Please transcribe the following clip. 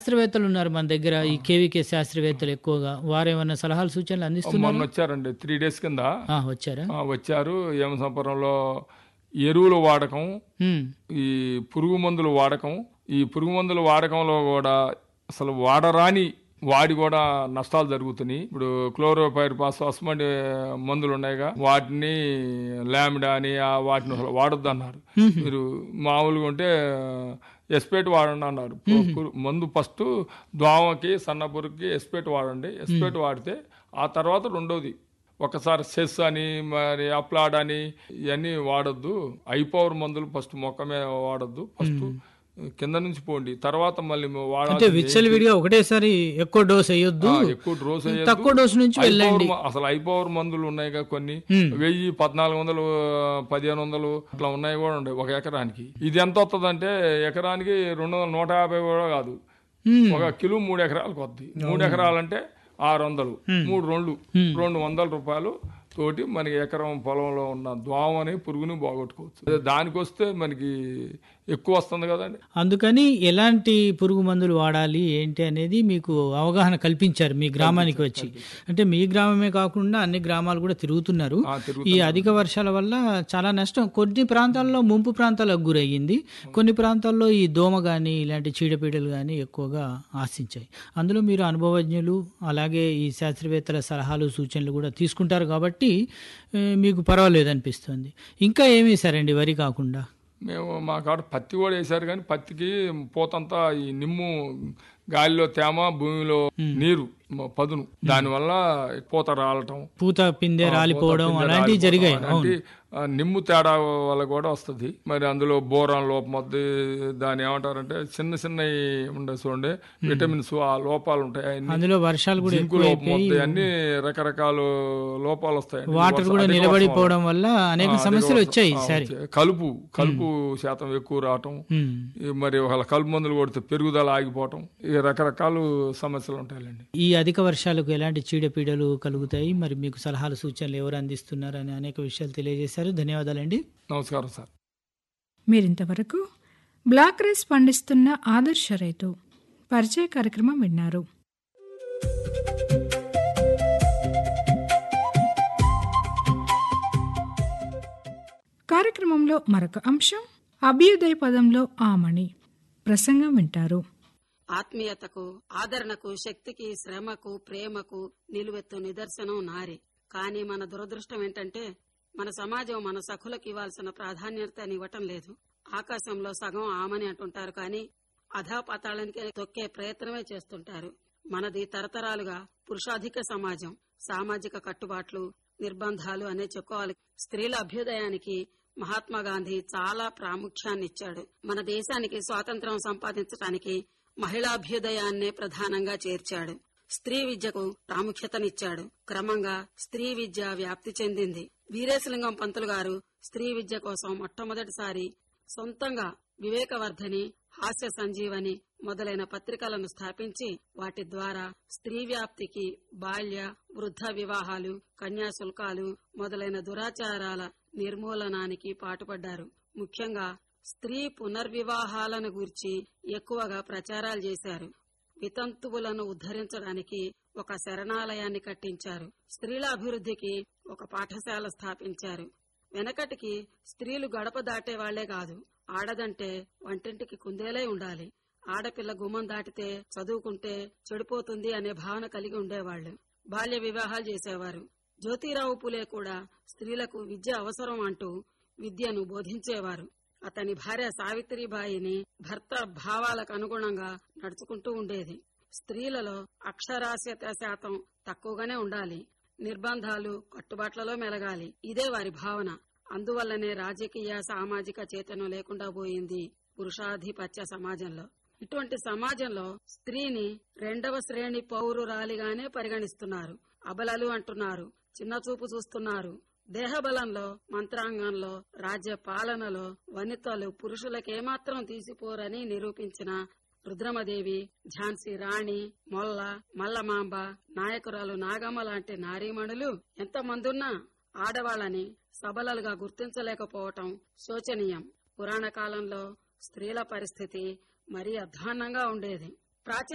శాస్త్రవేత్తలు ఉన్నారు మన దగ్గర ఈ కేవీకే శాస్త్రవేత్తలు ఎక్కువగా వారు ఏమైనా సలహాలు సూచనలు అందిస్తున్నారు మొన్న వచ్చారండి త్రీ డేస్ కింద ఆ, వచ్చారా ఆ, వచ్చారు సంపరంలో ఎరువుల వాడకం ఉమ్, ఈ పురుగు మందుల వాడకం ఈ పురుగు మందుల వాడకంలో కూడా అసలు వాడరాని వాడి కూడా నష్టాలు జరుగుతున్నాయి ఇప్పుడు క్లోరోపైర్ పాస్ అస్మంటి మందులు ఉన్నాయిగా వాటిని లామిడా అని ఆ వాటిని అసలు వాడొద్దు అన్నారు మీరు మామూలుగా ఉంటే ఎస్పేట్ వాడండి అన్నారు పు- పురు- మందు ఫస్ట్ దోమకి సన్నపురుగుకి ఎస్పేట్ వాడండి ఎస్పేట్ వాడితే ఆ తర్వాత రెండోది ఒకసారి సెస్ అని మరి అప్లాడ్ అని ఇవన్నీ వాడొద్దు ఐపవర్ మందులు ఫస్ట్ మొక్క మీద వాడొద్దు ఫస్ట్ కింద నుంచి పోండి తర్వాత మళ్ళీ అంటే వాడాలి విచ్చలవిడిగా ఒకటేసారి ఎక్కువ డోస్ వేయొద్దు ఎక్కువ డోస్ తక్కువ డోసు నుంచి వెళ్ళండి అసలు ఐపవర్ మందులు ఉన్నాయిగా కొన్ని Hmm. వెయ్యి పద్నాలుగు వందలు పదిహేను వందలు అట్లా ఉన్నాయి కూడా ఉన్నాయి ఒక ఎకరానికి ఇది ఎంత వస్తుందంటే ఎకరానికి రెండు వందల నూట యాభై కూడా కాదు ఉమ్, ఒక కిలో మూడు ఎకరాలకు వద్ది మూడు ఎకరాలంటే ఆరు వందలు మూడు రెండు రెండు వందల రూపాయలు తోటి మనకి ఎకరం పొలంలో ఉన్న దోమని పురుగుని బాగొట్టుకోవచ్చు అదే దానికి వస్తే మనకి ఎక్కువ వస్తుంది కదండి అందుకని ఎలాంటి పురుగు మందులు వాడాలి ఏంటి అనేది మీకు అవగాహన కల్పించారు మీ గ్రామానికి వచ్చి అంటే మీ గ్రామమే కాకుండా అన్ని గ్రామాలు కూడా తిరుగుతున్నారు ఆ, తిరుగు ఈ అధిక వర్షాల వల్ల చాలా నష్టం కొన్ని ప్రాంతాల్లో ముంపు ప్రాంతాలకు గురయ్యింది కొన్ని ప్రాంతాల్లో ఈ దోమ కానీ ఇలాంటి చీడపీడలు కానీ ఎక్కువగా ఆశించాయి అందులో మీరు అనుభవజ్ఞులు అలాగే ఈ శాస్త్రవేత్తల సలహాలు సూచనలు కూడా తీసుకుంటారు కాబట్టి ఏ, మీకు పర్వాలేదు అనిపిస్తుంది ఇంకా ఏమి వేశారండి వరి కాకుండా మేము మా కాడ పత్తి కూడా వేశారు కానీ పత్తికి పోతంతా ఈ నిమ్ము గాలిలో తేమ భూమిలో నీరు మ- పదును దానివల్ల పూత రాలటం పూత పిందె రాలిపోవడం పిందె అలాంటివి రాలిపోవడం జరిగాయి అలాంటి, ఆ, నిమ్ము తేడా వల్ల కూడా వస్తుంది మరి అందులో బోరాన్ లోపం వద్ది దాని ఏమంటారంటే చిన్న చిన్న ఉండే చూడండి విటమిన్స్ ఆ లోపాలు ఉంటాయి అన్ని అందులో వర్షాలు కూడా జింకు లోపం వస్తాయి అన్ని రకరకాల లోపాలు వస్తాయి వాటర్ కూడా నిలబడిపోవడం వల్ల అనేక సమస్యలు వచ్చాయి ఈసారి కలుపు కలుపు శాతం ఎక్కువ రావటం ఉమ్. ఈ మరి ఒకళ్ళ కలుపు మందులు కొడితే పెరుగుదల ఆగిపోవటం ఈ రకరకాల సమస్యలు ఉంటాయండి ఈ అధిక వర్షాలకు ఎలాంటి చీడపీడలు కలుగుతాయి మరి మీకు సలహాలు సూచనలు ఎవరు అందిస్తున్నారు అని అనేక విషయాలు తెలియజేశారు ధన్యవాదాలండి నమస్కారం సార్ మీరింతవరకు బ్లాక్ రైస్ పండిస్తున్న ఆదర్శ రైతు పరిచయ కార్యక్రమం విన్నారు కార్యక్రమంలో మరొక అంశం అభ్యుదయ పదంలో ఆమణి ప్రసంగం వింటారు ఆత్మీయతకు ఆదరణకు శక్తికి శ్రమకు ప్రేమకు నిలువెత్తు నిదర్శనం నారి కానీ మన దురదృష్టం ఏంటంటే మన సమాజం మన సఖులకు ఇవ్వాల్సిన ప్రాధాన్యతని ఇవ్వటం లేదు ఆకాశంలో సగం ఆమని అంటుంటారు కానీ అధాపాతాళానికి తొక్కే ప్రయత్నమే చేస్తుంటారు మనది తరతరాలుగా పురుషాధిక సమాజం సామాజిక కట్టుబాట్లు నిర్బంధాలు అనే చెప్పుకోవాలి స్త్రీల అభ్యుదయానికి మహాత్మా గాంధీ చాలా ప్రాముఖ్యాన్నిచ్చాడు మన దేశానికి స్వాతంత్ర్యం సంపాదించడానికి మహిళాభ్యుదయాన్నే ప్రధానంగా చేర్చాడు స్త్రీ విద్యకు ప్రాముఖ్యతనిచ్చాడు క్రమంగా స్త్రీ విద్య వ్యాప్తి చెందింది వీరేశలింగం పంతులు గారు స్త్రీ విద్య కోసం మొట్టమొదటిసారి సొంతంగా వివేకవర్ధని హాస్య సంజీవని మొదలైన పత్రికలను స్థాపించి వాటి ద్వారా స్త్రీ వ్యాప్తికి బాల్య వృద్ధ వివాహాలు కన్యాశుల్కాలు మొదలైన దురాచారాల నిర్మూలనానికి పాటుపడ్డారు ముఖ్యంగా స్త్రీ పునర్వివాహాలను గూర్చి ఎక్కువగా ప్రచారాలు చేశారు వితంతువులను ఉద్ధరించడానికి ఒక శరణాలయాన్ని కట్టించారు స్త్రీల అభివృద్ధికి ఒక పాఠశాల స్థాపించారు వెనకటికి స్త్రీలు గడప దాటే వాళ్లే కాదు ఆడదంటే వంటింటికి కుందేలై ఉండాలి ఆడపిల్ల గుమ్మం దాటితే చదువుకుంటే చెడిపోతుంది అనే భావన కలిగి ఉండేవాళ్లు బాల్య వివాహాలు చేసేవారు జ్యోతిరావు పులే కూడా స్త్రీలకు విద్య అవసరం అంటూ విద్యను బోధించేవారు అతని భార్య సావిత్రిబాయిని భర్త భావాలకు అనుగుణంగా నడుచుకుంటూ ఉండేది స్త్రీలలో అక్షరాస్యత శాతం తక్కువగానే ఉండాలి నిర్బంధాలు కట్టుబాట్లలో మెలగాలి ఇదే వారి భావన అందువల్లనే రాజకీయ సామాజిక చైతన్యం లేకుండా పోయింది పురుషాధిపత్య సమాజంలో ఇటువంటి సమాజంలో స్త్రీని రెండవ శ్రేణి పౌరురాలిగానే పరిగణిస్తున్నారు అబలలు అంటున్నారు చిన్న చూపు చూస్తున్నారు దేహబలంలో మంత్రాంగంలో రాజ్య పాలనలో వనితలు పురుషులకేమాత్రం తీసిపోరని నిరూపించిన రుద్రమదేవి ఝాన్సీ రాణి మొల్ల మల్లమాంబ నాయకురాలు నాగమ్మ లాంటి నారీమణులు ఎంతమందున్నా ఆడవాళ్ళని సబలలుగా గుర్తించలేకపోవటం శోచనీయం పురాణ కాలంలో స్త్రీల పరిస్థితి మరీ అధ్వాన్నంగా ఉండేది ప్రాచీన